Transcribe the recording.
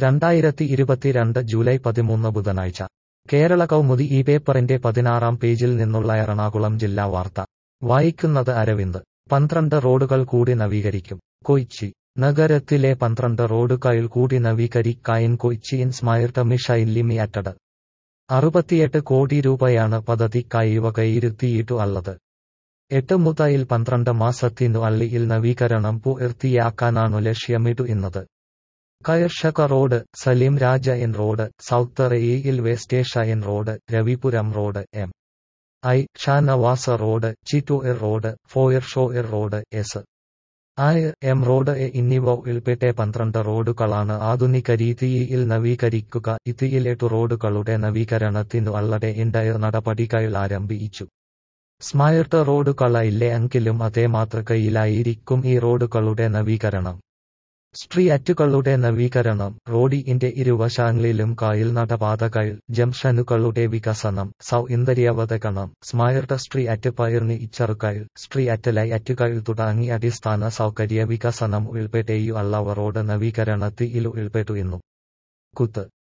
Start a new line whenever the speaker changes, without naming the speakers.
രണ്ടായിരത്തി ഇരുപത്തിരണ്ട് ജൂലൈ പതിമൂന്ന് ബുധനാഴ്ച കേരള കൗമുദി ഈ പേപ്പറിന്റെ പതിനാറാം പേജിൽ നിന്നുള്ള എറണാകുളം ജില്ലാ വാർത്ത വായിക്കുന്നത് അരവിന്ദ് പന്ത്രണ്ട് റോഡുകൾ കൂടി നവീകരിക്കും കൊയിച്ചി നഗരത്തിലെ പന്ത്രണ്ട് റോഡുകൾ കൂടി നവീകരിക്കായിൻ കൊയിച്ചി ഇൻസ്മയർഡ് മിഷൈൻ ലിമിറ്റഡ് അറുപത്തിയെട്ട് കോടി രൂപയാണ് പദ്ധതിക്കായി വകയിരുത്തിയിട്ടു ഉള്ളത് എട്ട് മുതൽ പന്ത്രണ്ട് മാസത്തിനു അള്ളിയിൽ നവീകരണം പൂർത്തിയാക്കാനാണു ലക്ഷ്യമിട്ടു ഇന്നത് കയർഷക road Saleem Raja N road south railway station road Ravipuram road M I Shanavas road Chittoor road foreshore road S I M road A എന്നിവ ഉൾപ്പെടെ പന്ത്രണ്ട് റോഡുകളാണ് ആധുനിക രീതിയിൽ നവീകരിക്കുക ഇതിൽ എട്ട് റോഡുകളുടെ നവീകരണത്തിനു അല്ലടെ ഇൻഡയർ നടപടികൾ ആരംഭിച്ചു സ്മാർട്ട് റോഡുകളയില്ലേ എങ്കിലും അതേ മാതൃകയിലായിരിക്കും ഈ റോഡുകളുടെ നവീകരണം സ്ട്രീറ്റുകളുടെ നവീകരണം റോഡിന്റെ ഇരുവശങ്ങളിലും കായൽ നടപാതകൾ ജംഗ്ഷനുകളുടെ വികസനം സൗന്ദര്യവതകണം സ്മാർട്ട് സ്ട്രീറ്റ് പയർനിച്ചറുകൾ സ്ട്രീറ്റ് ലൈറ്റുകൾ തുടങ്ങി അടിസ്ഥാന സൗകര്യ വികസനം ഉൾപ്പെടെയുള്ളവ റോഡ് നവീകരണത്തിൽ ഉൾപ്പെടുന്നു കുത്ത്